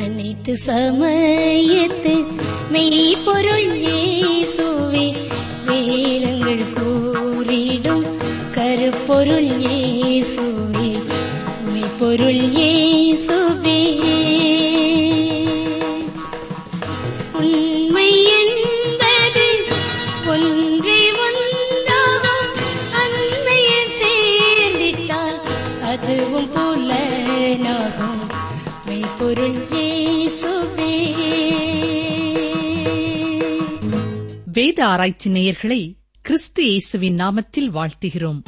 அனைத்து சமயத்து மெய்ப்பொருள் இயேசுவே வேதங்கள் கூறிடும் கருப்பொருள் இயேசுவே மெய்ப்பொருள் இயேசுவே உண்மை என்பது ஒன்றே ஒன்றாகும் அண்மையில் சேர்ந்திட்டால் அதுவும் புலனாகும் மெய்ப்பொருள் இயேசுவே வேத ஆராய்ச்சி நேயர்களை கிறிஸ்து இயேசுவின் நாமத்தில் வாழ்த்துகிறோம்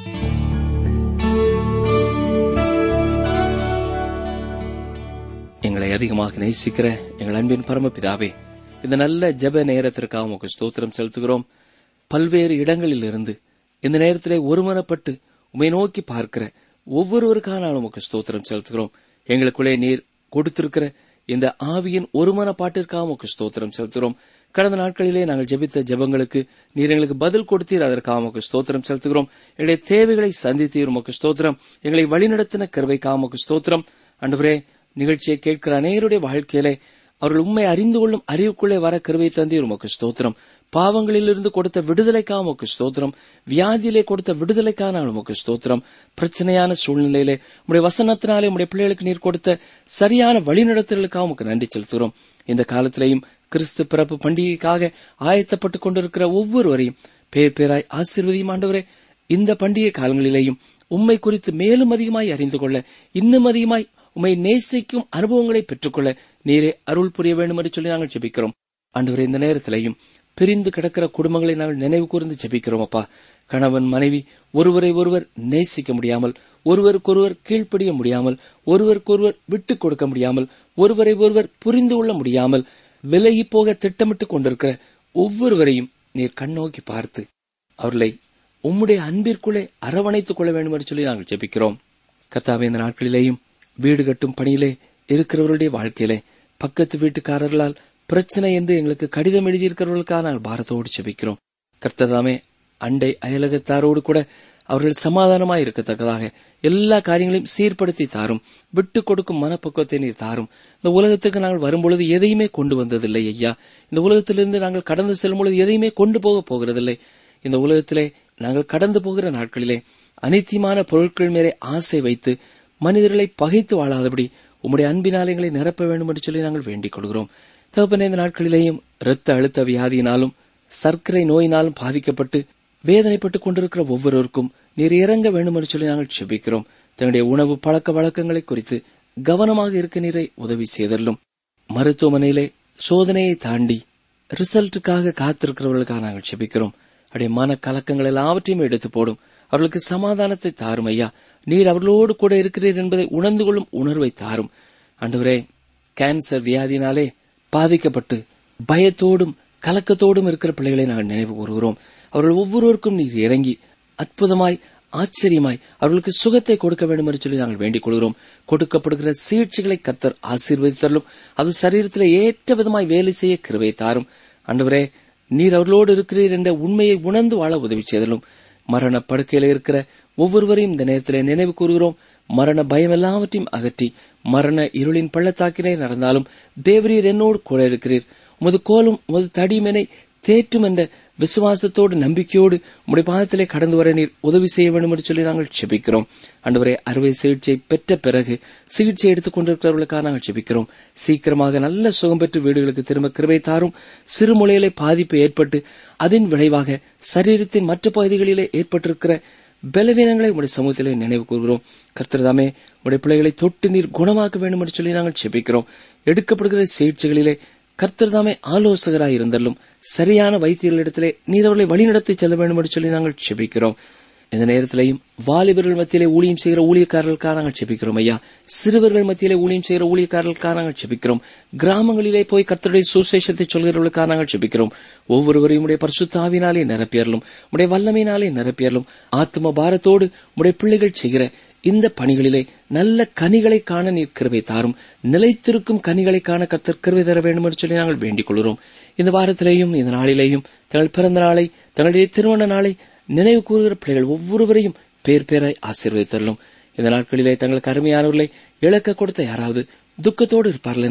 எங்களை அதிகமாக நேசிக்கிற எங்கள் அன்பின் பரமபிதாவே இந்த நல்ல ஜெப நேரத்திற்காக உமக்கு ஸ்தோத்திரம் செலுத்துகிறோம் பல்வேறு இடங்களில் இருந்து இந்த நேரத்திலே ஒருமனப்பட்டு உமை நோக்கி பார்க்கிற ஒவ்வொருவருக்கான உமக்கு ஸ்தோத்திரம் செலுத்துகிறோம் எங்களுக்குள்ளே நீர் கொடுத்திருக்கிற இந்த ஆவியின் ஒருமனப்பாட்டிற்காக உமக்கு ஸ்தோத்திரம் செலுத்துகிறோம் கடந்த நாட்களிலே நாங்கள் ஜெபித்த ஜெபங்களுக்கு நீர் எங்களுக்கு பதில் கொடுத்தீர் அதற்காக உமக்கு ஸ்தோத்திரம் செலுத்துகிறோம் எங்களுடைய தேவைகளை சந்தித்தீர் உமக்கு ஸ்தோத்திரம் எங்களை வழிநடத்தின கருவைக்காக உமக்கு ஸ்தோத்திரம் அன்றுவரே நிகழ்ச்சியை கேட்கிற அநேகருடைய வாழ்க்கையிலே அவர்கள் உண்மை அறிந்து கொள்ளும் அறிவுக்குள்ளே வர கருவை தந்தீர் உமக்கு ஸ்தோத்திரம் பாவங்களிலிருந்து கொடுத்த விடுதலைக்காக உமக்கு ஸ்தோத்திரம் வியாதியிலே கொடுத்த விடுதலைக்காக நான் உமக்கு ஸ்தோத்திரம் பிரச்சனையான சூழ்நிலையிலே உடைய வசனத்தினாலே உடைய பிள்ளைகளுக்கு நீர் கொடுத்த சரியான வழிநடத்தலுக்காக உமக்கு நன்றி செலுத்துகிறோம் இந்த காலத்திலேயும் கிறிஸ்து பிறப்பு பண்டிகைக்காக ஆயத்தப்பட்டுக் கொண்டிருக்கிற ஒவ்வொருவரையும் பேர் பேராய் ஆசீர்வதியும் ஆண்டவரே இந்த பண்டிகை காலங்களிலேயும் உம்மை குறித்து மேலும் அதிகமாய் அறிந்து கொள்ள இன்னும் அதிகமாய் உம்மை நேசிக்கும் அனுபவங்களை பெற்றுக்கொள்ள நீரே அருள் புரிய வேண்டும் என்று சொல்லி நாங்கள் ஜெபிக்கிறோம் ஆண்டவரே இந்த நேரத்திலேயும் பிரிந்து கிடக்கிற குடும்பங்களை நாங்கள் நினைவு கூர்ந்து ஜெபிக்கிறோம் அப்பா கணவன் மனைவி ஒருவரை ஒருவர் நேசிக்க முடியாமல் ஒருவருக்கொருவர் கீழ்ப்படிய முடியாமல் ஒருவருக்கொருவர் விட்டுக் கொடுக்க முடியாமல் ஒருவரை ஒருவர் புரிந்து கொள்ள முடியாமல் விலகி போக திட்டமிட்டுக் கொண்டிருக்கிற ஒவ்வொருவரையும் நீர் கண்ணோக்கி பார்த்து அவர்களை உம்முடைய அன்பிற்குள்ளே அரவணைத்துக் கொள்ள வேண்டும் என்று சொல்லி நாங்கள் ஜெபிக்கிறோம் கர்த்தாவே இந்த நாட்களிலேயும் வீடு கட்டும் பணியிலே இருக்கிறவர்களுடைய வாழ்க்கையிலே பக்கத்து வீட்டுக்காரர்களால் பிரச்சனை என்று எங்களுக்கு கடிதம் எழுதியிருக்கிறவர்களுக்காக நாங்கள் பாரத்தோடு செபிக்கிறோம் கர்த்ததாமே அண்டை அயலகத்தாரோடு கூட அவர்கள் சமாதானமாய் இருக்கத்தக்கதாக எல்லா காரியங்களையும் சீர்படுத்தி தாரும் விட்டுக் கொடுக்கும் மனப்பக்குவத்தை நீர் தாரும் இந்த உலகத்துக்கு நாங்கள் வரும்பொழுது எதையுமே கொண்டு வந்ததில்லை ஐயா இந்த உலகத்திலிருந்து நாங்கள் கடந்து செல்லும் பொழுது எதையுமே கொண்டு போக போகிறதில்லை இந்த உலகத்திலே நாங்கள் கடந்து போகிற நாட்களிலே அனித்தியமான பொருட்கள் மேலே ஆசை வைத்து மனிதர்களை பகைத்து வாழாதபடி உம்முடைய அன்பினால் எங்களை நிரப்ப வேண்டும் என்று சொல்லி நாங்கள் வேண்டிக் கொள்கிறோம் தகப்பனே இந்த நாட்களிலேயும் இரத்த அழுத்த வியாதியினாலும் சர்க்கரை நோயினாலும் பாதிக்கப்பட்டு வேதனைப்பட்டுக் கொண்டிருக்கிற ஒவ்வொருவருக்கும் நீர் இறங்க வேண்டும் என்று சொல்லி நாங்கள் செபிக்கிறோம் தன்னுடைய உணவு பழக்க வழக்கங்களை குறித்து கவனமாக இருக்க நீரை உதவி செய்தல்லும் மருத்துவமனையிலே சோதனையை தாண்டி ரிசல்ட்டுக்காக காத்திருக்கிறவர்களுக்காக நாங்கள் செபிக்கிறோம் அப்படியே மன கலக்கங்கள் எல்லாவற்றையும் எடுத்து போடும் அவர்களுக்கு சமாதானத்தை தாரும் ஐயா நீர் அவர்களோடு கூட இருக்கிறீர் என்பதை உணர்ந்து கொள்ளும் உணர்வை தாரும் ஆண்டவரே கேன்சர் வியாதினாலே பாதிக்கப்பட்டு பயத்தோடும் கலக்கத்தோடும் இருக்கிற பிள்ளைகளை நாங்கள் நினைவு கூறுகிறோம் அவர்கள் ஒவ்வொருவருக்கும் நீர் இறங்கி அற்புதமாய் ஆச்சரியமாய் அவர்களுக்கு சுகத்தை கொடுக்க வேண்டும் என்று சொல்லி நாங்கள் வேண்டிக் கொள்கிறோம் கொடுக்கப்படுகிற சிகிச்சைகளை கத்தர் ஆசீர்வதித்தரலும் அது சரீரத்தில் ஏற்ற விதமாய் வேலை செய்ய கிருவை தாரும் ஆண்டவரே நீர் அவர்களோடு இருக்கிறீர் என்ற உண்மையை உணர்ந்து வாழ உதவி செய்தலும் மரண படுக்கையில இருக்கிற ஒவ்வொருவரையும் இந்த நேரத்தில் நினைவு கூறுகிறோம் மரண பயம் எல்லாவற்றையும் அகற்றி மரண இருளின் பள்ளத்தாக்கினே நடந்தாலும் தேவரீர் என்னோடு கூட இருக்கிறீர் உமது கோலும் உமது தடிமனை தேற்றும் என்ற விசுவாசத்தோடு நம்பிக்கையோடு உடைய பாதத்திலே கடந்து வர நீர் உதவி செய்ய வேண்டும் என்று சொல்லி நாங்கள் செபிக்கிறோம் அன்றுவரை அறுவை சிகிச்சை பெற்ற பிறகு சிகிச்சை எடுத்துக் கொண்டிருக்கிறவர்களுக்காக நாங்கள் செபிக்கிறோம் சீக்கிரமாக நல்ல சுகம் பெற்று வீடுகளுக்கு திரும்ப கிருபை தாரும் சிறுமுலையிலே பாதிப்பு ஏற்பட்டு அதன் விளைவாக சரீரத்தின் மற்ற பகுதிகளிலே ஏற்பட்டிருக்கிற பலவீனங்களை உடைய சமூகத்திலே நினைவு கூறுகிறோம் கர்த்தர்தாமே உடைய பிள்ளைகளை தொட்டு நீர் குணமாக்க வேண்டும் என்று சொல்லி நாங்கள் செபிக்கிறோம் எடுக்கப்படுகிற சிகிச்சைகளிலே கர்த்தர்தாமே ஆலோசகராய் இருந்தாலும் சரியான வைத்தியர்களிடத்திலே நீர் அவர்களை வழிநடத்தி செல்ல வேண்டும் என்று சொல்லி நாங்கள் செபிக்கிறோம் இந்த நேரத்திலேயும் வாலிபர்கள் மத்தியிலே ஊழியம் செய்கிற ஊழியக்காரர்களுக்காக நாங்கள் செபிக்கிறோம் ஐயா சிறுவர்கள் மத்தியிலே ஊழியம் செய்கிற ஊழியக்காரர்களுக்காக நாங்கள் செபிக்கிறோம் கிராமங்களிலே போய் கர்த்தருடைய சுசேஷத்தை சொல்கிறவர்களுக்காக நாங்கள் செபிக்கிறோம் ஒவ்வொருவரையும் உடைய பரிசுத்தாவினாலே நிரப்பியறலும் உடைய வல்லமையினாலே நிரப்பியறலும் ஆத்ம பாரத்தோடு உடைய பிள்ளைகள் செய்கிற இந்த பணிகளிலே நல்ல கனிகளை காண நீர் கிருபை தாரும் நிலைத்திருக்கும் கனிகளை காண கத்தர் கிருபை தர வேண்டும் என்று சொல்லி நாங்கள் வேண்டிக் கொள்கிறோம் இந்த வாரத்திலேயும் இந்த நாளிலேயும் தங்கள் பிறந்த நாளை தங்களுடைய திருமண நாளை நினைவு கூறுகிற பிள்ளைகள் ஒவ்வொருவரையும் பேர் பேராய் ஆசீர்வதித்தரலும் இந்த நாட்களிலே தங்களுக்கு அருமையானவர்களை இழக்க கொடுத்த யாராவது துக்கத்தோடு இருப்பார்கள் என்றால்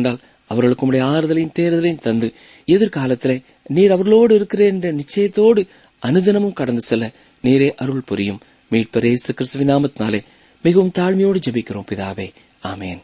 அவர்களுக்கு உடைய ஆறுதலையும் தேர்தலையும் தந்து எதிர்காலத்திலே நீர் அவர்களோடு இருக்கிறேன் என்ற நிச்சயத்தோடு அனுதினமும் கடந்து செல்ல நீரே அருள் புரியும் மீட்பர் இயேசு கிறிஸ்துவின் நாமத்தினாலே மிகவும் தாழ்மையோடு ஜெபிக்கிறோம் பிதாவே ஆமேன்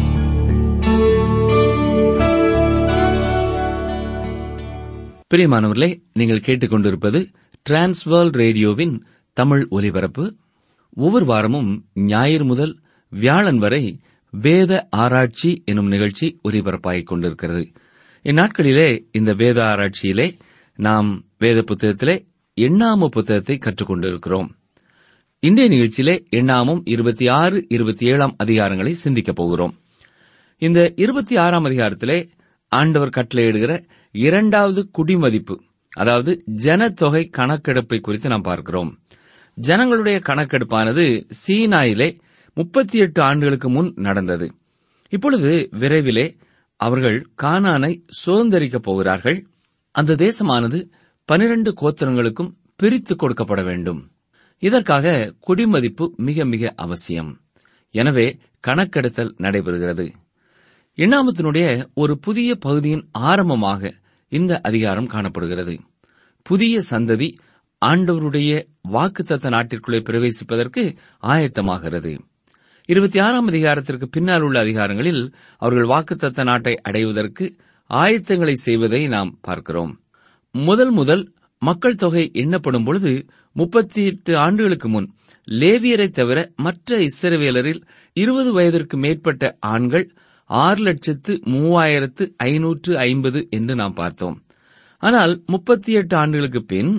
பிரியமானவர்களே நீங்கள் கேட்டுக்கொண்டிருப்பது டிரான்ஸ்வேர்ல்ட் ரேடியோவின் தமிழ் ஒலிபரப்பு ஒவ்வொரு வாரமும் ஞாயிறு முதல் வியாழன் வரை வேத ஆராய்ச்சி எனும் நிகழ்ச்சி ஒலிபரப்பாகிக் கொண்டிருக்கிறது இந்நாட்களிலே இந்த வேத ஆராய்ச்சியிலே நாம் வேத புத்தகத்திலே எண்ணாம புத்தகத்தை கற்றுக்கொண்டிருக்கிறோம் இன்றைய நிகழ்ச்சியிலே எண்ணாமும் இருபத்தி ஆறு இருபத்தி ஏழாம் அதிகாரங்களை சிந்திக்கப் போகிறோம் இந்த இருபத்தி ஆறாம் அதிகாரத்திலே ஆண்டவர் கட்டளையிடுகிற இரண்டாவது குடிமதிப்பு அதாவது ஜனத்தொகை கணக்கெடுப்பை குறித்து நாம் பார்க்கிறோம் ஜனங்களுடைய கணக்கெடுப்பானது சீனாயிலே முப்பத்தி எட்டு ஆண்டுகளுக்கு முன் நடந்தது இப்பொழுது விரைவிலே அவர்கள் கானானை சுதந்திரிக்கப் போகிறார்கள் அந்த தேசமானது பனிரண்டு கோத்திரங்களுக்கும் பிரித்து கொடுக்கப்பட வேண்டும் இதற்காக குடிமதிப்பு மிக மிக அவசியம் எனவே கணக்கெடுத்தல் நடைபெறுகிறது எண்ணாமத்தினுடைய ஒரு புதிய பகுதியின் ஆரம்பமாக இந்த அதிகாரம் காணப்படுகிறது புதிய சந்ததி ஆண்டவருடைய வாக்குத்தத்த நாட்டிற்குள்ளே பிரவேசிப்பதற்கு ஆயத்தமாகிறது இருபத்தி ஆறாம் அதிகாரத்திற்கு பின்னால் உள்ள அதிகாரங்களில் அவர்கள் வாக்குத்தத்த நாட்டை அடைவதற்கு ஆயத்தங்களை செய்வதை நாம் பார்க்கிறோம் முதல் முதல் மக்கள் தொகை எண்ணப்படும் பொழுது முப்பத்தி எட்டு ஆண்டுகளுக்கு முன் லேவியரை தவிர மற்ற இஸ்ரவேலரில் இருபது வயதிற்கு மேற்பட்ட ஆண்கள் ஆறு லட்சத்து மூவாயிரத்து ஐநூற்று ஐம்பது என்று நாம் பார்த்தோம் ஆனால் முப்பத்தி எட்டு ஆண்டுகளுக்கு பின்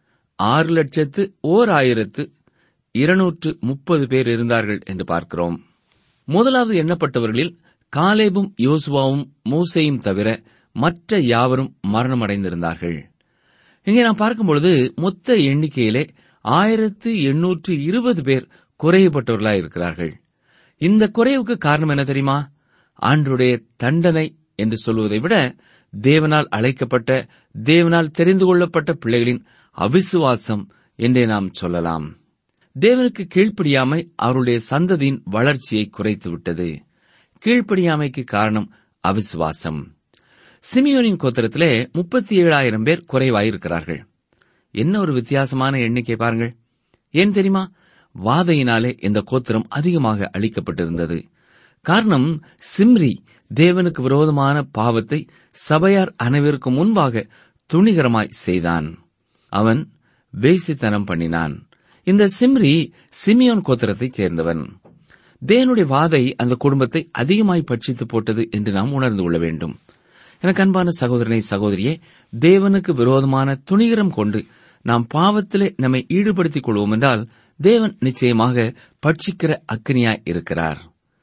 ஆறு லட்சத்து ஓர் ஆயிரத்து இருநூற்று முப்பது பேர் இருந்தார்கள் என்று பார்க்கிறோம் முதலாவது எண்ணப்பட்டவர்களில் காலேபும் யோசுவாவும் மூசையும் தவிர மற்ற யாவரும் மரணமடைந்திருந்தார்கள் இங்கே நாம் பார்க்கும்பொழுது மொத்த எண்ணிக்கையிலே ஆயிரத்து எண்ணூற்று இருபது பேர் குறையப்பட்டவர்களாய் இருக்கிறார்கள் இந்த குறைவுக்கு காரணம் என்ன தெரியுமா ஆண்டுடைய தண்டனை என்று சொல்வதை விட தேவனால் அழைக்கப்பட்ட தேவனால் தெரிந்து கொள்ளப்பட்ட பிள்ளைகளின் அவிசுவாசம் என்றே நாம் சொல்லலாம் தேவனுக்கு கீழ்ப்படியாமை அவருடைய சந்ததியின் வளர்ச்சியை குறைத்துவிட்டது கீழ்ப்படியாமைக்கு காரணம் அவிசுவாசம் சிமியோனின் கோத்திரத்திலே முப்பத்தி ஏழாயிரம் பேர் குறைவாயிருக்கிறார்கள் என்ன ஒரு வித்தியாசமான எண்ணிக்கை பாருங்கள் ஏன் தெரியுமா வாதையினாலே இந்த கோத்திரம் அதிகமாக அளிக்கப்பட்டிருந்தது காரணம் சிம்ரி தேவனுக்கு விரோதமான பாவத்தை சபையார் அனைவருக்கு முன்பாக துணிகரமாய் செய்தான் அவன் வேசித்தனம் பண்ணினான் இந்த சிம்ரி சிமியோன் கோத்திரத்தைச் சேர்ந்தவன் தேவனுடைய வாதை அந்த குடும்பத்தை அதிகமாய் பட்சித்து போட்டது என்று நாம் உணர்ந்து கொள்ள வேண்டும் எனக்கு அன்பான சகோதரனை சகோதரியே தேவனுக்கு விரோதமான துணிகரம் கொண்டு நாம் பாவத்திலே நம்மை ஈடுபடுத்திக் கொள்வோம் என்றால் தேவன் நிச்சயமாக பட்சிக்கிற அக்னியாய் இருக்கிறார்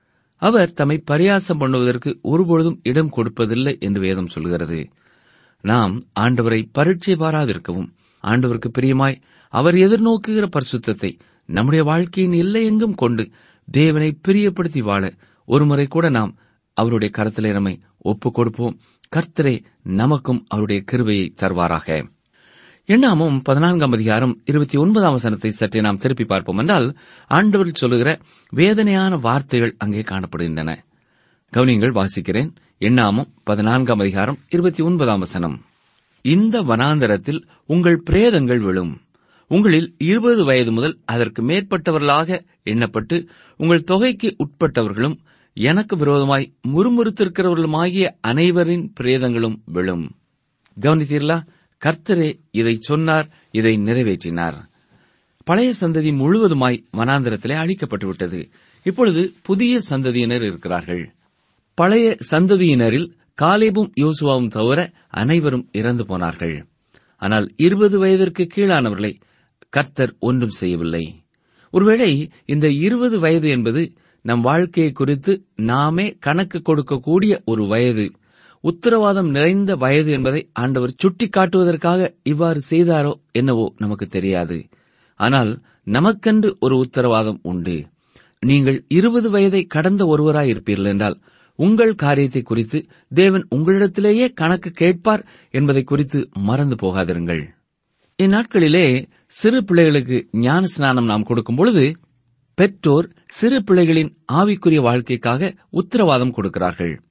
அவர் தம்மை பரியாசம் பண்ணுவதற்கு ஒருபொழுதும் இடம் கொடுப்பதில்லை என்று வேதம் சொல்கிறது நாம் ஆண்டவரை பரீட்சை பாராதிருக்கவும் ஆண்டவருக்கு பிரியமாய் அவர் எதிர்நோக்குகிற பரிசுத்தத்தை நம்முடைய வாழ்க்கையின் எல்லையெங்கும் கொண்டு தேவனை பிரியப்படுத்தி வாழ ஒருமுறை கூட நாம் அவருடைய கரத்திலே நம்மை ஒப்புக் கொடுப்போம் கர்த்தரே நமக்கும் அவருடைய கிருபையை தருவாராக எண்ணாமும் பதினான்காம் அதிகாரம் இருபத்தி ஒன்பதாம் வசனத்தை சற்றே நாம் திருப்பி பார்ப்போம் என்றால் ஆண்டவர் சொல்லுகிற வேதனையான வார்த்தைகள் அங்கே காணப்படுகின்றன கவனியங்கள் வாசிக்கிறேன் எண்ணாமும் பதினான்காம் அதிகாரம் இருபத்தி ஒன்பதாம் வசனம் இந்த வனாந்தரத்தில் உங்கள் பிரேதங்கள் விழும் உங்களில் இருபது வயது முதல் அதற்கு மேற்பட்டவர்களாக எண்ணப்பட்டு உங்கள் தொகைக்கு உட்பட்டவர்களும் எனக்கு விரோதமாய் முறுமுறுத்திருக்கிறவர்களுமாகிய அனைவரின் பிரேதங்களும் விழும் கவனித்தீர்களா கர்த்தரே இதை சொன்னார் இதை நிறைவேற்றினார் பழைய சந்ததி முழுவதுமாய் வனாந்தரத்திலே அழிக்கப்பட்டுவிட்டது இப்பொழுது புதிய சந்ததியினர் இருக்கிறார்கள் பழைய சந்ததியினரில் காலேபும் யோசுவாவும் தவிர அனைவரும் இறந்து போனார்கள் ஆனால் இருபது வயதிற்கு கீழானவர்களை கர்த்தர் ஒன்றும் செய்யவில்லை ஒருவேளை இந்த இருபது வயது என்பது நம் வாழ்க்கையை குறித்து நாமே கணக்கு கொடுக்கக்கூடிய ஒரு வயது உத்தரவாதம் நிறைந்த வயது என்பதை ஆண்டவர் சுட்டிக்காட்டுவதற்காக இவ்வாறு செய்தாரோ என்னவோ நமக்கு தெரியாது ஆனால் நமக்கென்று ஒரு உத்தரவாதம் உண்டு நீங்கள் இருபது வயதை கடந்த ஒருவராய் இருப்பீர்கள் என்றால் உங்கள் காரியத்தை குறித்து தேவன் உங்களிடத்திலேயே கணக்கு கேட்பார் என்பதை குறித்து மறந்து போகாதிருங்கள் இந்நாட்களிலே சிறு பிள்ளைகளுக்கு ஞான ஸ்நானம் நாம் கொடுக்கும் பொழுது பெற்றோர் சிறு பிள்ளைகளின் ஆவிக்குரிய வாழ்க்கைக்காக உத்தரவாதம் கொடுக்கிறார்கள்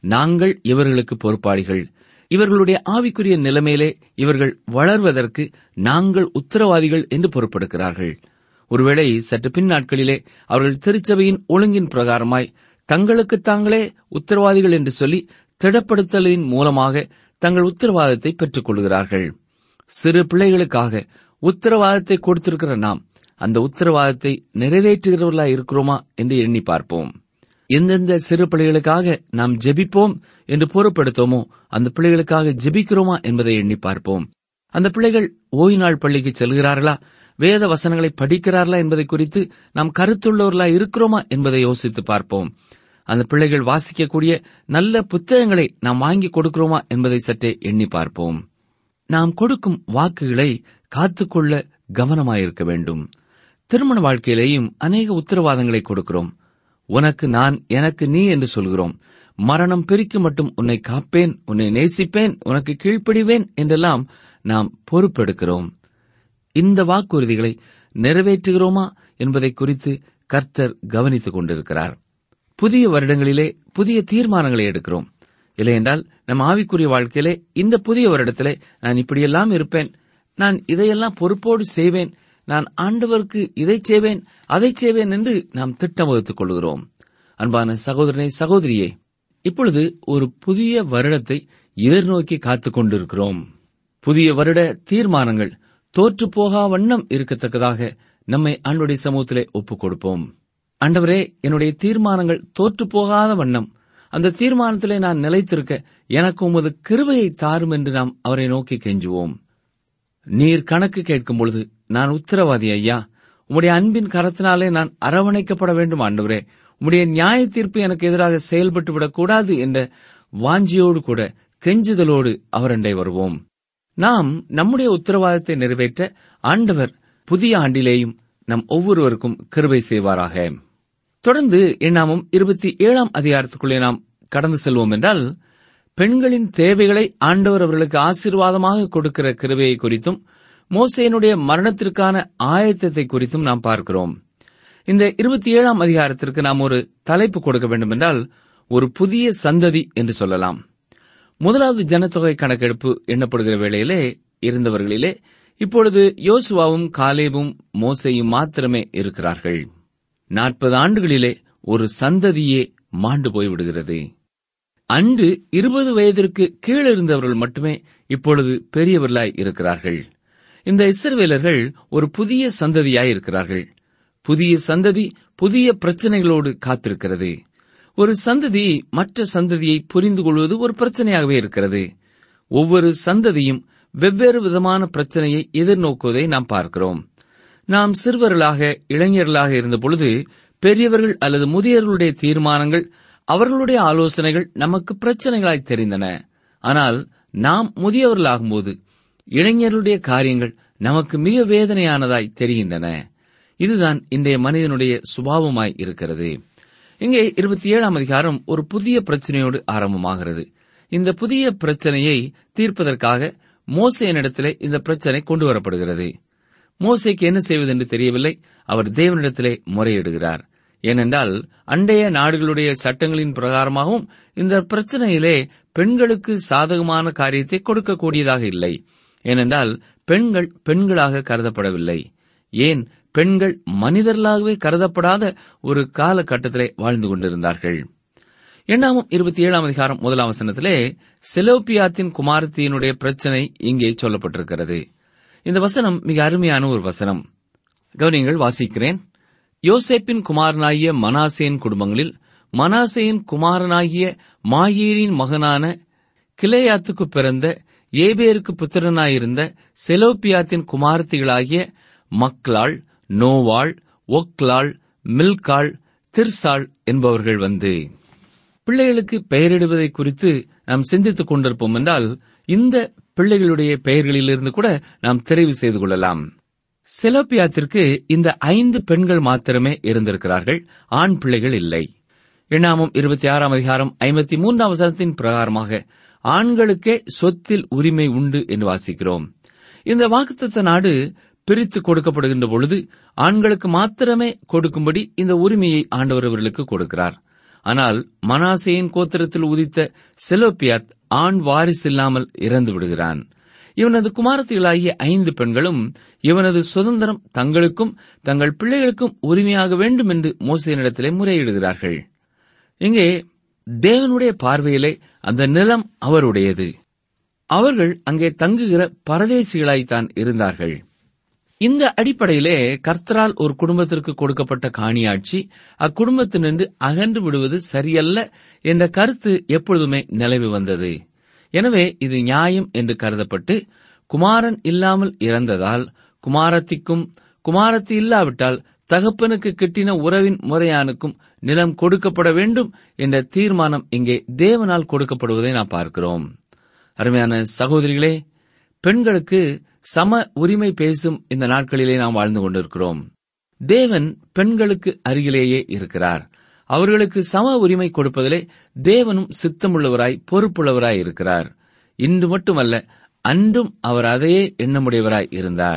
நாங்கள் இவர்களுக்கு பொறுப்பாளிகள் இவர்களுடைய ஆவிக்குரிய நிலைமையிலே இவர்கள் வளர்வதற்கு நாங்கள் உத்தரவாதிகள் என்று பொறுப்பெடுக்கிறார்கள் ஒருவேளை சற்று பின் நாட்களிலே அவர்கள் திருச்சபையின் ஒழுங்கின் பிரகாரமாய் தங்களுக்கு தாங்களே உத்தரவாதிகள் என்று சொல்லி திடப்படுத்தலின் மூலமாக தங்கள் உத்தரவாதத்தை பெற்றுக் கொள்கிறார்கள் சிறு பிள்ளைகளுக்காக உத்தரவாதத்தை கொடுத்திருக்கிற நாம் அந்த உத்தரவாதத்தை நிறைவேற்றுகிறவர்களா இருக்கிறோமா என்று எண்ணி பார்ப்போம் எந்தெந்த சிறு பிள்ளைகளுக்காக நாம் ஜெபிப்போம் என்று பொறுப்படுத்தோமோ அந்த பிள்ளைகளுக்காக ஜெபிக்கிறோமா என்பதை எண்ணி பார்ப்போம் அந்த பிள்ளைகள் ஓய்வு நாள் பள்ளிக்கு செல்கிறார்களா வேத வசனங்களை படிக்கிறார்களா என்பதை குறித்து நாம் கருத்துள்ளவர்களா இருக்கிறோமா என்பதை யோசித்து பார்ப்போம் அந்த பிள்ளைகள் வாசிக்கக்கூடிய நல்ல புத்தகங்களை நாம் வாங்கி கொடுக்கிறோமா என்பதை சற்றே எண்ணி பார்ப்போம் நாம் கொடுக்கும் வாக்குகளை காத்துக்கொள்ள கவனமாயிருக்க வேண்டும் திருமண வாழ்க்கையிலேயும் அநேக உத்தரவாதங்களை கொடுக்கிறோம் உனக்கு நான் எனக்கு நீ என்று சொல்கிறோம் மரணம் பிரிக்கு மட்டும் உன்னை காப்பேன் உன்னை நேசிப்பேன் உனக்கு கீழ்ப்படிவேன் என்றெல்லாம் நாம் பொறுப்பெடுக்கிறோம் இந்த வாக்குறுதிகளை நிறைவேற்றுகிறோமா என்பதை குறித்து கர்த்தர் கவனித்துக் கொண்டிருக்கிறார் புதிய வருடங்களிலே புதிய தீர்மானங்களை எடுக்கிறோம் இல்லையென்றால் நம் ஆவிக்குரிய வாழ்க்கையிலே இந்த புதிய வருடத்திலே நான் இப்படியெல்லாம் இருப்பேன் நான் இதையெல்லாம் பொறுப்போடு செய்வேன் நான் ஆண்டவருக்கு இதை செய்வேன் அதை செய்வேன் என்று நாம் திட்டம் வகுத்துக் கொள்கிறோம் அன்பான சகோதரனை சகோதரியே இப்பொழுது ஒரு புதிய வருடத்தை எதிர்நோக்கி காத்துக் கொண்டிருக்கிறோம் புதிய வருட தீர்மானங்கள் தோற்று போகா வண்ணம் இருக்கத்தக்கதாக நம்மை ஆண்டுடைய சமூகத்திலே ஒப்புக் கொடுப்போம் ஆண்டவரே என்னுடைய தீர்மானங்கள் தோற்று போகாத வண்ணம் அந்த தீர்மானத்திலே நான் நிலைத்திருக்க எனக்கு உமது கிருபையை தாரும் என்று நாம் அவரை நோக்கி கெஞ்சுவோம் நீர் கணக்கு கேட்கும் பொழுது நான் உத்தரவாதி ஐயா உம்முடைய அன்பின் கரத்தினாலே நான் அரவணைக்கப்பட வேண்டும் ஆண்டவரே உம்முடைய நியாய தீர்ப்பு எனக்கு எதிராக செயல்பட்டு விடக்கூடாது என்ற வாஞ்சியோடு கூட கெஞ்சுதலோடு அவரண்டை வருவோம் நாம் நம்முடைய உத்தரவாதத்தை நிறைவேற்ற ஆண்டவர் புதிய ஆண்டிலேயும் நம் ஒவ்வொருவருக்கும் கிருபை செய்வாராக தொடர்ந்து எண்ணாமும் இருபத்தி ஏழாம் அதிகாரத்துக்குள்ளே நாம் கடந்து செல்வோம் என்றால் பெண்களின் தேவைகளை ஆண்டவர் அவர்களுக்கு ஆசீர்வாதமாக கொடுக்கிற கிருபையை குறித்தும் மோசேனுடைய மரணத்திற்கான ஆயத்தத்தை குறித்தும் நாம் பார்க்கிறோம் இந்த இருபத்தி ஏழாம் அதிகாரத்திற்கு நாம் ஒரு தலைப்பு கொடுக்க வேண்டும் என்றால் ஒரு புதிய சந்ததி என்று சொல்லலாம் முதலாவது ஜனத்தொகை கணக்கெடுப்பு எண்ணப்படுகிற வேளையிலே இருந்தவர்களிலே இப்பொழுது யோசுவாவும் காலேபும் மோசையும் மாத்திரமே இருக்கிறார்கள் நாற்பது ஆண்டுகளிலே ஒரு சந்ததியே மாண்டு போய்விடுகிறது அன்று இருபது வயதிற்கு கீழ் இருந்தவர்கள் மட்டுமே இப்பொழுது பெரியவர்களாய் இருக்கிறார்கள் இந்த இஸ்ரவேலர்கள் ஒரு புதிய சந்ததியாய் இருக்கிறார்கள் புதிய சந்ததி புதிய பிரச்சனைகளோடு காத்திருக்கிறது ஒரு சந்ததி மற்ற சந்ததியை புரிந்து கொள்வது ஒரு பிரச்சனையாகவே இருக்கிறது ஒவ்வொரு சந்ததியும் வெவ்வேறு விதமான பிரச்சனையை எதிர்நோக்குவதை நாம் பார்க்கிறோம் நாம் சிறுவர்களாக இளைஞர்களாக இருந்த பொழுது பெரியவர்கள் அல்லது முதியவர்களுடைய தீர்மானங்கள் அவர்களுடைய ஆலோசனைகள் நமக்கு பிரச்சனைகளாய் தெரிந்தன ஆனால் நாம் முதியவர்களாகும்போது இளைஞர்களுடைய காரியங்கள் நமக்கு மிக வேதனையானதாய் தெரிகின்றன இதுதான் இன்றைய மனிதனுடைய சுபாவமாய் இருக்கிறது இங்கே இருபத்தி ஏழாம் அதிகாரம் ஒரு புதிய பிரச்சனையோடு ஆரம்பமாகிறது இந்த புதிய பிரச்சனையை தீர்ப்பதற்காக மோசையனிடத்திலே இந்த பிரச்சனை கொண்டு வரப்படுகிறது மோசைக்கு என்ன செய்வது என்று தெரியவில்லை அவர் தேவனிடத்திலே முறையிடுகிறார் ஏனென்றால் அண்டைய நாடுகளுடைய சட்டங்களின் பிரகாரமாகவும் இந்த பிரச்சனையிலே பெண்களுக்கு சாதகமான காரியத்தை கொடுக்கக்கூடியதாக இல்லை ஏனென்றால் பெண்கள் பெண்களாக கருதப்படவில்லை ஏன் பெண்கள் மனிதர்களாகவே கருதப்படாத ஒரு காலகட்டத்திலே வாழ்ந்து கொண்டிருந்தார்கள் எண்ணாமும் இருபத்தி ஏழாம் அதிகாரம் முதலாம் வசனத்திலே செலோப்பியாத்தின் குமாரத்தியினுடைய பிரச்சனை இங்கே சொல்லப்பட்டிருக்கிறது இந்த வசனம் மிக அருமையான ஒரு வசனம் கவனியங்கள் வாசிக்கிறேன் யோசேப்பின் குமாரனாகிய மனாசேன் குடும்பங்களில் மனாசேயின் குமாரனாகிய மாயீரின் மகனான கிளையாத்துக்கு பிறந்த ஏபேருக்கு புத்திரனாயிருந்த செலோப்பியாத்தின் குமாரத்திகளாகிய மக்லாள் நோவாள் ஒக்லாள் மில்காள் திர்சாள் என்பவர்கள் வந்து பிள்ளைகளுக்கு பெயரிடுவதை குறித்து நாம் சிந்தித்துக் கொண்டிருப்போம் என்றால் இந்த பிள்ளைகளுடைய பெயர்களிலிருந்து கூட நாம் தெரிவு செய்து கொள்ளலாம் செலோப்பியாத்திற்கு இந்த ஐந்து பெண்கள் மாத்திரமே இருந்திருக்கிறார்கள் ஆண் பிள்ளைகள் இல்லை எண்ணாமம் இருபத்தி ஆறாம் அதிகாரம் ஐம்பத்தி மூன்றாம் வசனத்தின் பிரகாரமாக ஆண்களுக்கே சொத்தில் உரிமை உண்டு என்று வாசிக்கிறோம் இந்த வாக்குத்தத்த நாடு பிரித்து கொடுக்கப்படுகின்ற பொழுது ஆண்களுக்கு மாத்திரமே கொடுக்கும்படி இந்த உரிமையை ஆண்டவர் அவர்களுக்கு கொடுக்கிறார் ஆனால் மனாசேயின் கோத்திரத்தில் உதித்த செலோப்பியாத் ஆண் வாரிசில்லாமல் இறந்து விடுகிறான் இவனது குமாரத்திகளாகிய ஐந்து பெண்களும் இவனது சுதந்திரம் தங்களுக்கும் தங்கள் பிள்ளைகளுக்கும் உரிமையாக வேண்டும் என்று மோசையினிடத்திலே முறையிடுகிறார்கள் இங்கே தேவனுடைய பார்வையிலே அந்த நிலம் அவருடையது அவர்கள் அங்கே தங்குகிற பரதேசிகளாய்த்தான் இருந்தார்கள் இந்த அடிப்படையிலே கர்த்தரால் ஒரு குடும்பத்திற்கு கொடுக்கப்பட்ட காணியாட்சி அக்குடும்பத்தினின்று அகன்று விடுவது சரியல்ல என்ற கருத்து எப்பொழுதுமே நிலவி வந்தது எனவே இது நியாயம் என்று கருதப்பட்டு குமாரன் இல்லாமல் இறந்ததால் குமாரத்திக்கும் குமாரத்தி இல்லாவிட்டால் தகப்பனுக்கு கிட்டின உறவின் முறையானுக்கும் நிலம் கொடுக்கப்பட வேண்டும் என்ற தீர்மானம் இங்கே தேவனால் கொடுக்கப்படுவதை நாம் பார்க்கிறோம் அருமையான சகோதரிகளே பெண்களுக்கு சம உரிமை பேசும் இந்த நாட்களிலே நாம் வாழ்ந்து கொண்டிருக்கிறோம் தேவன் பெண்களுக்கு அருகிலேயே இருக்கிறார் அவர்களுக்கு சம உரிமை கொடுப்பதிலே தேவனும் சித்தமுள்ளவராய் பொறுப்புள்ளவராய் இருக்கிறார் இன்று மட்டுமல்ல அன்றும் அவர் அதையே எண்ணமுடையவராய் இருந்தார்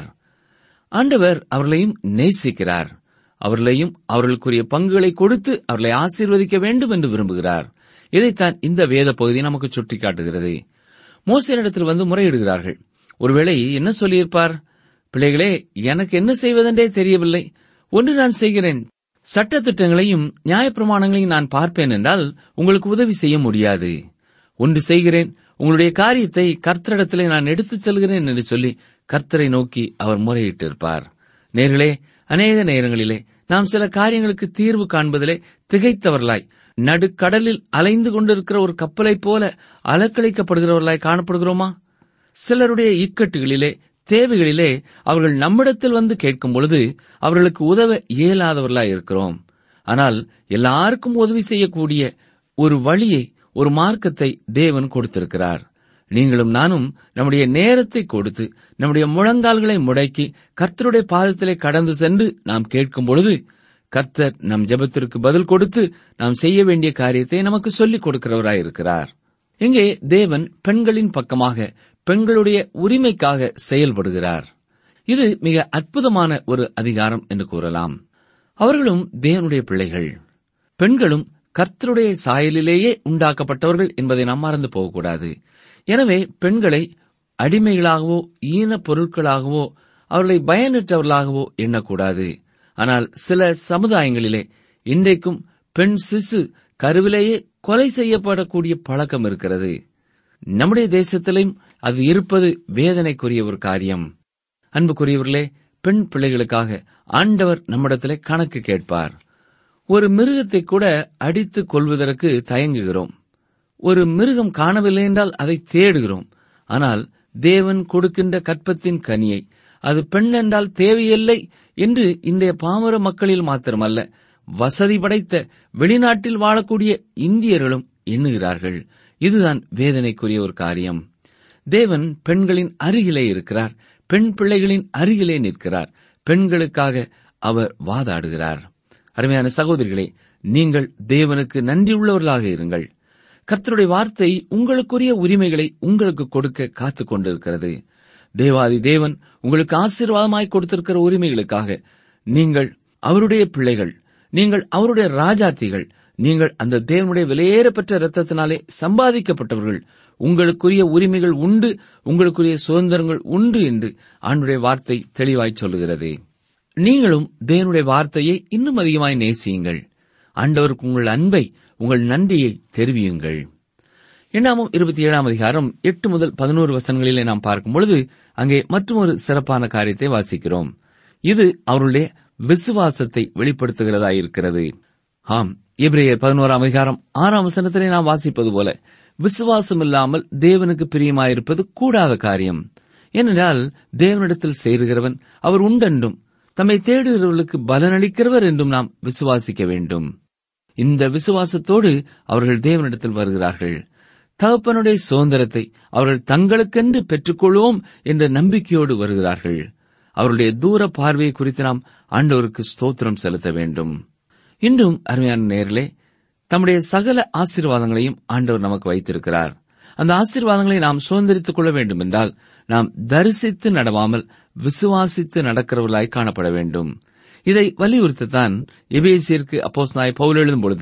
ஆண்டவர் அவர்களையும் நேசிக்கிறார் அவர்களையும் அவர்களுக்குரிய பங்குகளை கொடுத்து அவர்களை ஆசீர்வதிக்க வேண்டும் என்று விரும்புகிறார் இதைத்தான் இந்த வேத பகுதி நமக்கு சுட்டிக்காட்டுகிறது மோசனிடத்தில் வந்து முறையிடுகிறார்கள் ஒருவேளை என்ன சொல்லியிருப்பார் பிள்ளைகளே எனக்கு என்ன செய்வதென்றே தெரியவில்லை ஒன்று நான் செய்கிறேன் சட்ட திட்டங்களையும் நியாயப்பிரமாணங்களையும் நான் பார்ப்பேன் என்றால் உங்களுக்கு உதவி செய்ய முடியாது ஒன்று செய்கிறேன் உங்களுடைய காரியத்தை கர்த்தரிடத்திலே நான் எடுத்துச் செல்கிறேன் என்று சொல்லி கர்த்தரை நோக்கி அவர் முறையிட்டிருப்பார் நேர்களே அநேக நேரங்களிலே நாம் சில காரியங்களுக்கு தீர்வு காண்பதிலே திகைத்தவர்களாய் நடுக்கடலில் அலைந்து கொண்டிருக்கிற ஒரு கப்பலைப் போல அலக்களிக்கப்படுகிறவர்களாய் காணப்படுகிறோமா சிலருடைய இக்கட்டுகளிலே தேவைகளிலே அவர்கள் நம்மிடத்தில் வந்து கேட்கும் பொழுது அவர்களுக்கு உதவ இயலாதவர்களாய் இருக்கிறோம் ஆனால் எல்லாருக்கும் உதவி செய்யக்கூடிய ஒரு வழியை ஒரு மார்க்கத்தை தேவன் கொடுத்திருக்கிறார் நீங்களும் நானும் நம்முடைய நேரத்தை கொடுத்து நம்முடைய முழங்கால்களை முடக்கி கர்த்தருடைய பாதத்திலே கடந்து சென்று நாம் கேட்கும் பொழுது கர்த்தர் நம் ஜெபத்திற்கு பதில் கொடுத்து நாம் செய்ய வேண்டிய காரியத்தை நமக்கு சொல்லிக் கொடுக்கிறவராயிருக்கிறார் இங்கே தேவன் பெண்களின் பக்கமாக பெண்களுடைய உரிமைக்காக செயல்படுகிறார் இது மிக அற்புதமான ஒரு அதிகாரம் என்று கூறலாம் அவர்களும் தேவனுடைய பிள்ளைகள் பெண்களும் கர்த்தருடைய சாயலிலேயே உண்டாக்கப்பட்டவர்கள் என்பதை நாம் மறந்து போகக்கூடாது எனவே பெண்களை அடிமைகளாகவோ ஈன பொருட்களாகவோ அவர்களை பயனற்றவர்களாகவோ எண்ணக்கூடாது ஆனால் சில சமுதாயங்களிலே இன்றைக்கும் பெண் சிசு கருவிலேயே கொலை செய்யப்படக்கூடிய பழக்கம் இருக்கிறது நம்முடைய தேசத்திலும் அது இருப்பது வேதனைக்குரிய ஒரு காரியம் அன்புக்குரியவர்களே பெண் பிள்ளைகளுக்காக ஆண்டவர் நம்மிடத்திலே கணக்கு கேட்பார் ஒரு மிருகத்தை கூட அடித்து கொள்வதற்கு தயங்குகிறோம் ஒரு மிருகம் காணவில்லை என்றால் அதை தேடுகிறோம் ஆனால் தேவன் கொடுக்கின்ற கற்பத்தின் கனியை அது பெண் என்றால் தேவையில்லை என்று இன்றைய பாமர மக்களில் மாத்திரமல்ல வசதி படைத்த வெளிநாட்டில் வாழக்கூடிய இந்தியர்களும் எண்ணுகிறார்கள் இதுதான் வேதனைக்குரிய ஒரு காரியம் தேவன் பெண்களின் அருகிலே இருக்கிறார் பெண் பிள்ளைகளின் அருகிலே நிற்கிறார் பெண்களுக்காக அவர் வாதாடுகிறார் அருமையான சகோதரிகளே நீங்கள் தேவனுக்கு நன்றியுள்ளவர்களாக இருங்கள் கர்த்தருடைய வார்த்தை உங்களுக்குரிய உரிமைகளை உங்களுக்கு கொடுக்க காத்துக் கொண்டிருக்கிறது தேவாதி தேவன் உங்களுக்கு ஆசீர்வாதமாய் கொடுத்திருக்கிற உரிமைகளுக்காக நீங்கள் அவருடைய பிள்ளைகள் நீங்கள் அவருடைய ராஜாத்திகள் நீங்கள் அந்த தேவனுடைய விலையேறப்பெற்ற இரத்தத்தினாலே சம்பாதிக்கப்பட்டவர்கள் உங்களுக்குரிய உரிமைகள் உண்டு உங்களுக்குரிய சுதந்திரங்கள் உண்டு என்று ஆண்டுடைய வார்த்தை தெளிவாய் சொல்லுகிறது நீங்களும் தேவனுடைய வார்த்தையை இன்னும் அதிகமாய் நேசியுங்கள் ஆண்டவருக்கு உங்கள் அன்பை உங்கள் நன்றியை தெரிவியுங்கள் எண்ணாமும் இருபத்தி ஏழாம் அதிகாரம் எட்டு முதல் பதினோரு வசனங்களிலே நாம் பார்க்கும் பொழுது அங்கே மற்றொரு சிறப்பான காரியத்தை வாசிக்கிறோம் இது அவருடைய விசுவாசத்தை வெளிப்படுத்துகிறதாயிருக்கிறது ஆம் எபிரேயர் பதினோராம் அதிகாரம் ஆறாம் வசனத்திலே நாம் வாசிப்பது போல விசுவாசம் இல்லாமல் தேவனுக்கு பிரியமாயிருப்பது கூடாத காரியம் ஏனென்றால் தேவனிடத்தில் சேருகிறவன் அவர் உண்டென்றும் தம்மை தேடுகிறவர்களுக்கு பலனளிக்கிறவர் என்றும் நாம் விசுவாசிக்க வேண்டும் இந்த விசுவாசத்தோடு அவர்கள் தேவனிடத்தில் வருகிறார்கள் தகப்பனுடைய சுதந்திரத்தை அவர்கள் தங்களுக்கென்று பெற்றுக்கொள்வோம் என்ற நம்பிக்கையோடு வருகிறார்கள் அவருடைய தூர பார்வையை குறித்து நாம் ஆண்டவருக்கு ஸ்தோத்திரம் செலுத்த வேண்டும் இன்றும் அருமையான நேரிலே தம்முடைய சகல ஆசீர்வாதங்களையும் ஆண்டவர் நமக்கு வைத்திருக்கிறார் அந்த ஆசீர்வாதங்களை நாம் சுதந்திரித்துக் கொள்ள வேண்டும் என்றால் நாம் தரிசித்து நடவாமல் விசுவாசித்து நடக்கிறவர்களாய் காணப்பட வேண்டும் இதை வலியுறுத்தத்தான் எபேசியருக்கு அப்போஸ் நாய் பவுல் எழுதும் பொழுது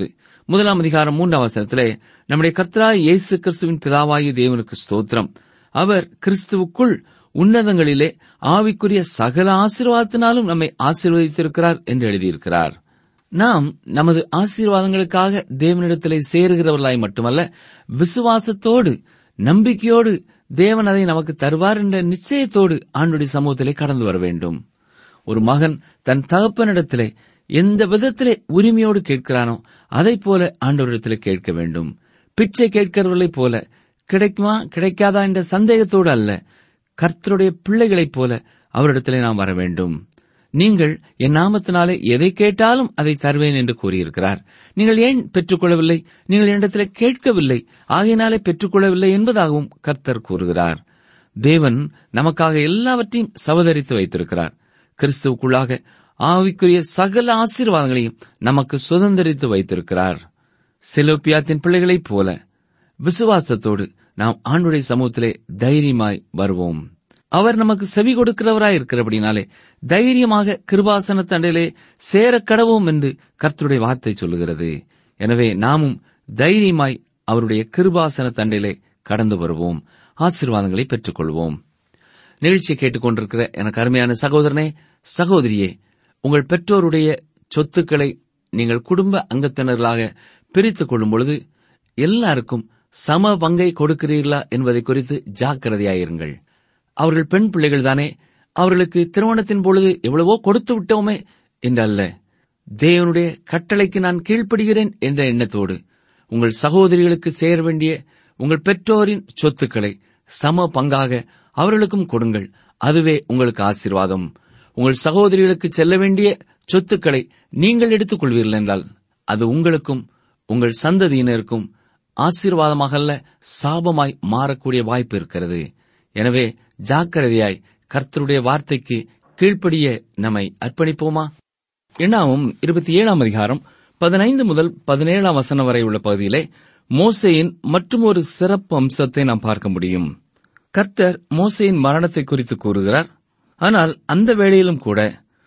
முதலாம் அதிகாரம் மூன்றாம் வசனத்திலே நம்முடைய கர்த்தராய் இயேசு கிறிஸ்துவின் பிதாவாகிய தேவனுக்கு ஸ்தோத்திரம் அவர் கிறிஸ்துவுக்குள் உன்னதங்களிலே ஆவிக்குரிய சகல ஆசீர்வாதத்தினாலும் நம்மை ஆசீர்வதித்திருக்கிறார் என்று எழுதியிருக்கிறார் நாம் நமது ஆசீர்வாதங்களுக்காக தேவனிடத்திலே சேருகிறவர்களாய் மட்டுமல்ல விசுவாசத்தோடு நம்பிக்கையோடு தேவன் அதை நமக்கு தருவார் என்ற நிச்சயத்தோடு ஆண்டுடைய சமூகத்திலே கடந்து வர வேண்டும் ஒரு மகன் தன் தகப்பனிடத்திலே எந்த விதத்திலே உரிமையோடு கேட்கிறானோ அதைப் போல ஆண்டவரிடத்திலே கேட்க வேண்டும் பிச்சை கேட்கிறவர்களைப் போல கிடைக்குமா கிடைக்காதா என்ற சந்தேகத்தோடு அல்ல கர்த்தருடைய பிள்ளைகளைப் போல அவரிடத்திலே நாம் வர வேண்டும் நீங்கள் என் நாமத்தினாலே எதை கேட்டாலும் அதை தருவேன் என்று கூறியிருக்கிறார் நீங்கள் ஏன் பெற்றுக்கொள்ளவில்லை நீங்கள் என்னிடத்திலே கேட்கவில்லை ஆகையினாலே பெற்றுக்கொள்ளவில்லை என்பதாகவும் கர்த்தர் கூறுகிறார் தேவன் நமக்காக எல்லாவற்றையும் சவதரித்து வைத்திருக்கிறார் கிறிஸ்துவுக்குள்ளாக ஆவிக்குரிய சகல ஆசீர்வாதங்களையும் நமக்கு சுதந்திரித்து வைத்திருக்கிறார் செலோப்பியாத்தின் பிள்ளைகளைப் போல விசுவாசத்தோடு நாம் ஆண்டுடைய சமூகத்திலே தைரியமாய் வருவோம் அவர் நமக்கு செவி கொடுக்கிறவராய் இருக்கிறபடினாலே தைரியமாக கிருபாசன தண்டையிலே சேரக் கடவோம் என்று கர்த்தருடைய வார்த்தை சொல்லுகிறது எனவே நாமும் தைரியமாய் அவருடைய கிருபாசன தண்டையிலே கடந்து வருவோம் ஆசீர்வாதங்களை பெற்றுக்கொள்வோம் நிகழ்ச்சியை கேட்டுக்கொண்டிருக்கிற எனக்கு அருமையான சகோதரனே சகோதரியே உங்கள் பெற்றோருடைய சொத்துக்களை நீங்கள் குடும்ப அங்கத்தினர்களாக பிரித்துக் கொள்ளும் பொழுது எல்லாருக்கும் சம பங்கை கொடுக்கிறீர்களா என்பதை குறித்து ஜாக்கிரதையாயிருங்கள் அவர்கள் பெண் பிள்ளைகள் தானே அவர்களுக்கு திருமணத்தின் பொழுது எவ்வளவோ கொடுத்து விட்டோமே என்றல்ல தேவனுடைய கட்டளைக்கு நான் கீழ்ப்படுகிறேன் என்ற எண்ணத்தோடு உங்கள் சகோதரிகளுக்கு சேர வேண்டிய உங்கள் பெற்றோரின் சொத்துக்களை சம பங்காக அவர்களுக்கும் கொடுங்கள் அதுவே உங்களுக்கு ஆசீர்வாதம் உங்கள் சகோதரிகளுக்கு செல்ல வேண்டிய சொத்துக்களை நீங்கள் எடுத்துக் கொள்வீர்கள் என்றால் அது உங்களுக்கும் உங்கள் சந்ததியினருக்கும் ஆசீர்வாதமாக அல்ல சாபமாய் மாறக்கூடிய வாய்ப்பு இருக்கிறது எனவே ஜாக்கிரதையாய் கர்த்தருடைய வார்த்தைக்கு கீழ்ப்படிய நம்மை அர்ப்பணிப்போமா எண்ணாவும் இருபத்தி ஏழாம் அதிகாரம் பதினைந்து முதல் பதினேழாம் வசனம் வரை உள்ள பகுதியிலே மோசேயின் மற்றும் ஒரு சிறப்பு அம்சத்தை நாம் பார்க்க முடியும் கர்த்தர் மோசேயின் மரணத்தை குறித்து கூறுகிறார் ஆனால் அந்த வேளையிலும் கூட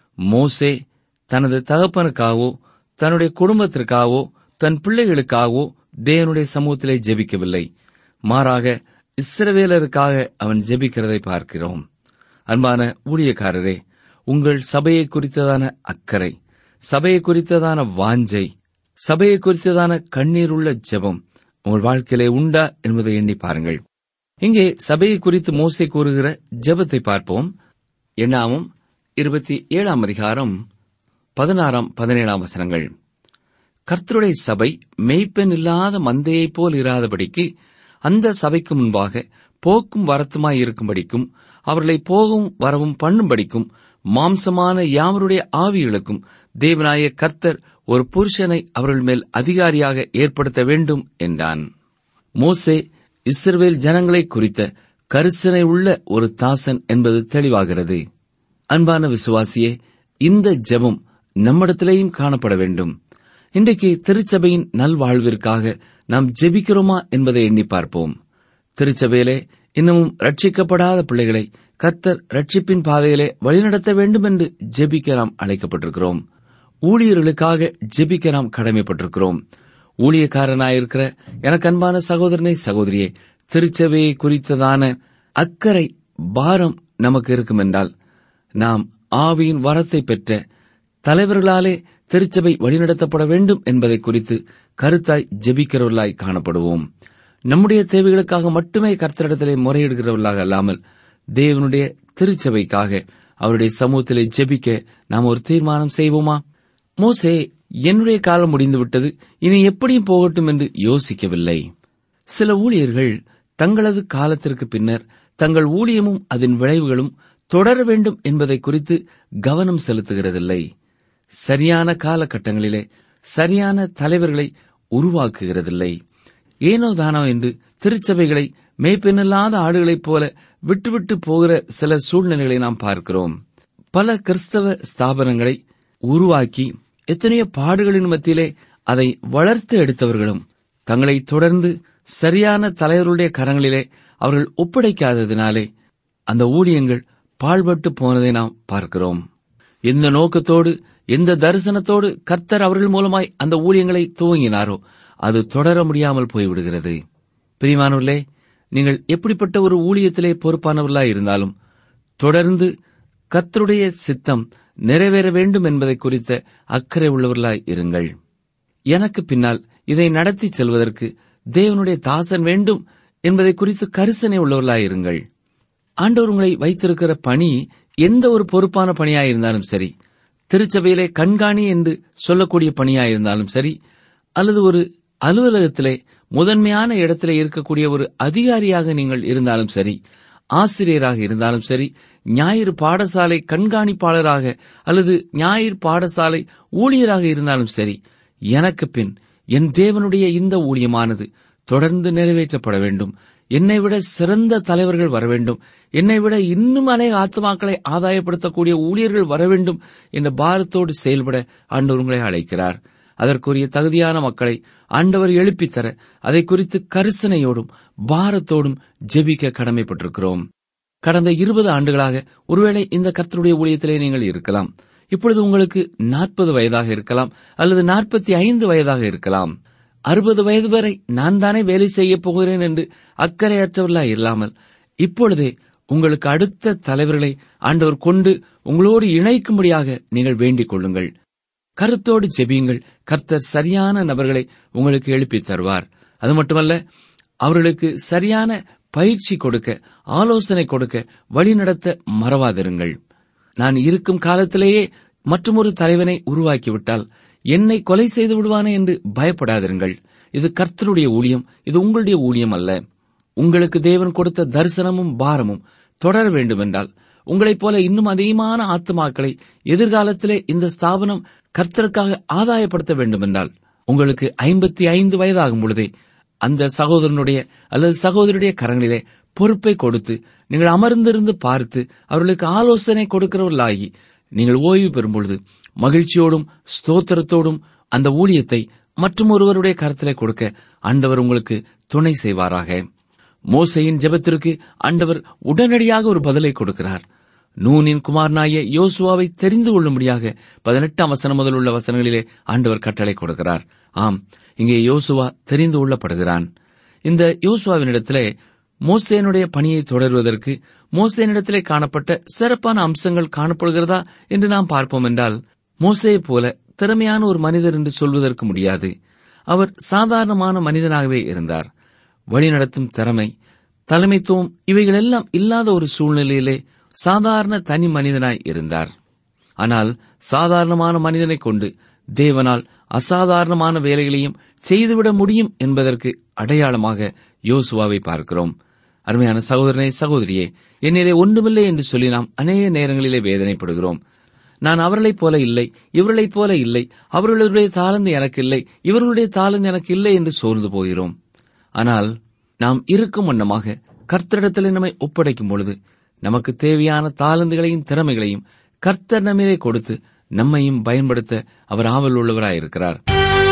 மோசே தனது தகப்பனுக்காகவோ தன்னுடைய குடும்பத்திற்காகவோ தன் பிள்ளைகளுக்காகவோ தேவனுடைய சமூகத்திலே ஜெபிக்கவில்லை மாறாக இஸ்ரவேலருக்காக அவன் ஜெபிக்கிறதை பார்க்கிறோம் அன்பான ஊழியக்காரரே உங்கள் சபையை குறித்ததான அக்கறை சபையை குறித்ததான வாஞ்சை சபையை குறித்ததான கண்ணீருள்ள ஜெபம் உங்கள் வாழ்க்கையிலே உண்டா என்பதை எண்ணி பாருங்கள் இங்கே சபையை குறித்து மோசே கூறுகிற ஜெபத்தை பார்ப்போம் எண்ணாமும் இருபத்தி ஏழாம் அதிகாரம் பதினாறாம் பதினேழாம் வசனங்கள் கர்த்தருடைய சபை மெய்ப்பெண் இல்லாத மந்தையைப் போல் இராதபடிக்கு அந்த சபைக்கு முன்பாக போக்கும் வரத்துமாய் இருக்கும்படிக்கும் அவர்களை போகும் வரவும் பண்ணும்படிக்கும் மாம்சமான யாவருடைய ஆவிகளுக்கும் தேவனாய கர்த்தர் ஒரு புருஷனை அவர்கள் மேல் அதிகாரியாக ஏற்படுத்த வேண்டும் என்றான் மோசே இஸ்ரவேல் ஜனங்களை குறித்த கரிசனை உள்ள ஒரு தாசன் என்பது தெளிவாகிறது அன்பான விசுவாசியே இந்த ஜெபம் நம்மிடத்திலேயும் காணப்பட வேண்டும் இன்றைக்கு திருச்சபையின் நல்வாழ்விற்காக நாம் ஜெபிக்கிறோமா என்பதை எண்ணி பார்ப்போம் திருச்சபையிலே இன்னமும் ரட்சிக்கப்படாத பிள்ளைகளை கர்த்தர் ரட்சிப்பின் பாதையிலே வழிநடத்த வேண்டும் என்று ஜெபிக்க நாம் அழைக்கப்பட்டிருக்கிறோம் ஊழியர்களுக்காக ஜெபிக்க நாம் கடமைப்பட்டிருக்கிறோம் ஊழியக்காரனாயிருக்கிற எனக்கு அன்பான சகோதரனை சகோதரியே திருச்சபையை குறித்ததான அக்கறை பாரம் நமக்கு இருக்கும் என்றால் நாம் ஆவியின் வரத்தை பெற்ற தலைவர்களாலே திருச்சபை வழிநடத்தப்பட வேண்டும் என்பதை குறித்து கருத்தாய் ஜெபிக்கிறவர்களாய் காணப்படுவோம் நம்முடைய தேவைகளுக்காக மட்டுமே கர்த்தரிடத்திலே முறையிடுகிறவர்களாக அல்லாமல் தேவனுடைய திருச்சபைக்காக அவருடைய சமூகத்திலே ஜெபிக்க நாம் ஒரு தீர்மானம் செய்வோமா மோசே என்னுடைய காலம் முடிந்துவிட்டது இனி எப்படியும் போகட்டும் என்று யோசிக்கவில்லை சில ஊழியர்கள் தங்களது காலத்திற்கு பின்னர் தங்கள் ஊழியமும் அதன் விளைவுகளும் தொடர வேண்டும் என்பதை குறித்து கவனம் செலுத்துகிறதில்லை சரியான காலகட்டங்களிலே சரியான தலைவர்களை உருவாக்குகிறதில்லை ஏனோ தானோ என்று திருச்சபைகளை மேய்ப்பெண்ணில்லாத ஆடுகளைப் போல விட்டுவிட்டு போகிற சில சூழ்நிலைகளை நாம் பார்க்கிறோம் பல கிறிஸ்தவ ஸ்தாபனங்களை உருவாக்கி எத்தனையோ பாடுகளின் மத்தியிலே அதை வளர்த்து எடுத்தவர்களும் தங்களை தொடர்ந்து சரியான தலைவர்களுடைய கரங்களிலே அவர்கள் ஒப்படைக்காததினாலே அந்த ஊழியங்கள் பாழ்பட்டு போனதை நாம் பார்க்கிறோம் எந்த நோக்கத்தோடு எந்த தரிசனத்தோடு கர்த்தர் அவர்கள் மூலமாய் அந்த ஊழியங்களை துவங்கினாரோ அது தொடர முடியாமல் போய்விடுகிறது பிரியமானவர்களே நீங்கள் எப்படிப்பட்ட ஒரு ஊழியத்திலே பொறுப்பானவர்களாய் இருந்தாலும் தொடர்ந்து கர்த்தருடைய சித்தம் நிறைவேற வேண்டும் என்பதை குறித்த அக்கறை உள்ளவர்களாய் இருங்கள் எனக்கு பின்னால் இதை நடத்தி செல்வதற்கு தேவனுடைய தாசன் வேண்டும் என்பதை குறித்து கரிசனை உள்ளவர்களாய் இருங்கள் ஆண்டவர் உங்களை வைத்திருக்கிற பணி எந்த ஒரு பொறுப்பான பணியாயிருந்தாலும் சரி திருச்சபையிலே கண்காணி என்று சொல்லக்கூடிய பணியாயிருந்தாலும் சரி அல்லது ஒரு அலுவலகத்திலே முதன்மையான இடத்திலே இருக்கக்கூடிய ஒரு அதிகாரியாக நீங்கள் இருந்தாலும் சரி ஆசிரியராக இருந்தாலும் சரி ஞாயிறு பாடசாலை கண்காணிப்பாளராக அல்லது ஞாயிறு பாடசாலை ஊழியராக இருந்தாலும் சரி எனக்கு பின் என் தேவனுடைய இந்த ஊழியமானது தொடர்ந்து நிறைவேற்றப்பட வேண்டும் என்னை விட சிறந்த தலைவர்கள் வர வேண்டும் என்னை விட இன்னும் அநேக ஆத்மாக்களை ஆதாயப்படுத்தக்கூடிய ஊழியர்கள் வர வேண்டும் என்ற பாரத்தோடு செயல்பட ஆண்டவர் உங்களை அழைக்கிறார் அதற்குரிய தகுதியான மக்களை ஆண்டவர் எழுப்பித் தர அதை குறித்து கரிசனையோடும் பாரத்தோடும் ஜெபிக்க கடமைப்பட்டிருக்கிறோம் கடந்த இருபது ஆண்டுகளாக ஒருவேளை இந்த கர்த்தருடைய ஊழியத்திலே நீங்கள் இருக்கலாம் இப்பொழுது உங்களுக்கு நாற்பது வயதாக இருக்கலாம் அல்லது நாற்பத்தி ஐந்து வயதாக இருக்கலாம் அறுபது வயது வரை நான் தானே வேலை செய்யப் போகிறேன் என்று அக்கறையற்றவர்களாய் இல்லாமல் இப்பொழுதே உங்களுக்கு அடுத்த தலைவர்களை ஆண்டவர் கொண்டு உங்களோடு இணைக்கும்படியாக நீங்கள் வேண்டிக் கொள்ளுங்கள் கருத்தோடு ஜெபியுங்கள் கர்த்தர் சரியான நபர்களை உங்களுக்கு எழுப்பித் தருவார் அது மட்டுமல்ல அவர்களுக்கு சரியான பயிற்சி கொடுக்க ஆலோசனை கொடுக்க வழிநடத்த மறவாதிருங்கள் நான் இருக்கும் காலத்திலேயே மற்றொரு தலைவனை உருவாக்கிவிட்டால் என்னை கொலை செய்து விடுவானே என்று பயப்படாதிருங்கள் இது கர்த்தருடைய ஊழியம் இது உங்களுடைய ஊழியம் அல்ல உங்களுக்கு தேவன் கொடுத்த தரிசனமும் பாரமும் தொடர வேண்டுமென்றால் உங்களைப் போல இன்னும் அதிகமான ஆத்மாக்களை எதிர்காலத்திலே இந்த ஸ்தாபனம் கர்த்தருக்காக ஆதாயப்படுத்த வேண்டுமென்றால் உங்களுக்கு ஐம்பத்தி ஐந்து வயதாகும் பொழுதே அந்த சகோதரனுடைய அல்லது சகோதரியுடைய கரங்களிலே பொறுப்பை கொடுத்து நீங்கள் அமர்ந்திருந்து பார்த்து அவர்களுக்கு ஆலோசனை கொடுக்கிறவர்களாகி நீங்கள் ஓய்வு பெறும் பொழுது மகிழ்ச்சியோடும் ஸ்தோத்திரத்தோடும் அந்த ஊழியத்தை மற்றும் ஒருவருடைய கருத்திலே கொடுக்க ஆண்டவர் உங்களுக்கு துணை செய்வாராக மோசையின் ஜெபத்திற்கு ஆண்டவர் உடனடியாக ஒரு பதிலை கொடுக்கிறார் நூனின் குமாரனாய யோசுவாவை தெரிந்து கொள்ளும்படியாக பதினெட்டாம் வசனம் முதல் உள்ள வசனங்களிலே ஆண்டவர் கட்டளை கொடுக்கிறார் ஆம் இங்கே யோசுவா தெரிந்து கொள்ளப்படுகிறான் இந்த யோசுவாவினிடத்திலே மோசேனுடைய பணியை தொடர்வதற்கு மோசேனிடத்திலே காணப்பட்ட சிறப்பான அம்சங்கள் காணப்படுகிறதா என்று நாம் பார்ப்போம் என்றால் மோசேயைப் போல திறமையான ஒரு மனிதர் என்று சொல்வதற்கு முடியாது அவர் சாதாரணமான மனிதனாகவே இருந்தார் வழிநடத்தும் திறமை தலைமைத்துவம் இவைகளெல்லாம் இல்லாத ஒரு சூழ்நிலையிலே சாதாரண தனி மனிதனாய் இருந்தார் ஆனால் சாதாரணமான மனிதனைக் கொண்டு தேவனால் அசாதாரணமான வேலைகளையும் செய்துவிட முடியும் என்பதற்கு அடையாளமாக யோசுவாவை பார்க்கிறோம் அருமையான சகோதரனே சகோதரியே என்னிலே ஒன்றுமில்லை என்று சொல்லி நாம் அநேக நேரங்களிலே வேதனைப்படுகிறோம் நான் அவர்களைப் போல இல்லை இவர்களைப் போல இல்லை அவர்களுடைய தாளந்து எனக்கு இல்லை இவர்களுடைய தாளந்து எனக்கு இல்லை என்று சோர்ந்து போகிறோம் ஆனால் நாம் இருக்கும் வண்ணமாக கர்த்தரிடத்தில் நம்மை ஒப்படைக்கும் பொழுது நமக்கு தேவையான தாளந்துகளையும் திறமைகளையும் கர்த்தர் நம்மிலே கொடுத்து நம்மையும் பயன்படுத்த அவர் ஆவல் உள்ளவராயிருக்கிறார்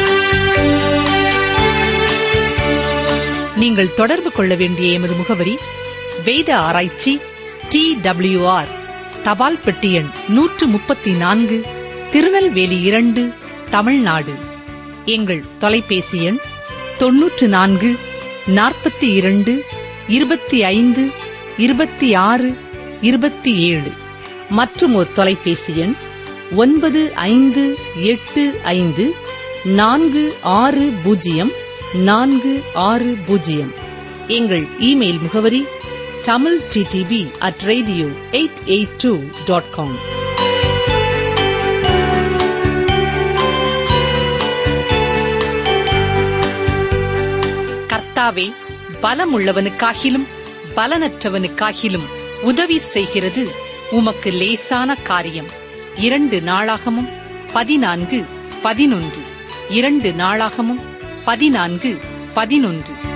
நீங்கள் தொடர்பு கொள்ள வேண்டிய எமது முகவரி வேத ஆராய்ச்சி டி ஆர் தபால் பெட்டி எண் நூற்று முப்பத்தி நான்கு திருநெல்வேலி இரண்டு தமிழ்நாடு எங்கள் தொலைபேசி எண் தொன்னூற்று நான்கு நாற்பத்தி இரண்டு இருபத்தி ஐந்து இருபத்தி ஆறு இருபத்தி ஏழு மற்றும் ஒரு தொலைபேசி எண் ஒன்பது ஐந்து எட்டு ஐந்து நான்கு ஆறு பூஜ்ஜியம் நான்கு ஆறு பூஜ்ஜியம் எங்கள் இமெயில் முகவரி Tamil DTP at radio eight eight two dot com கர்த்தாவே பலமுள்ளவனுக்காகிலும் பலனற்றவனுக்காகிலும் உதவி செய்கிறது உமக்கு லேசான காரியம் இரண்டு நாளாகமும் பதினான்கு பதினொன்று இரண்டு நாளாகமும் பதினான்கு பதினொன்று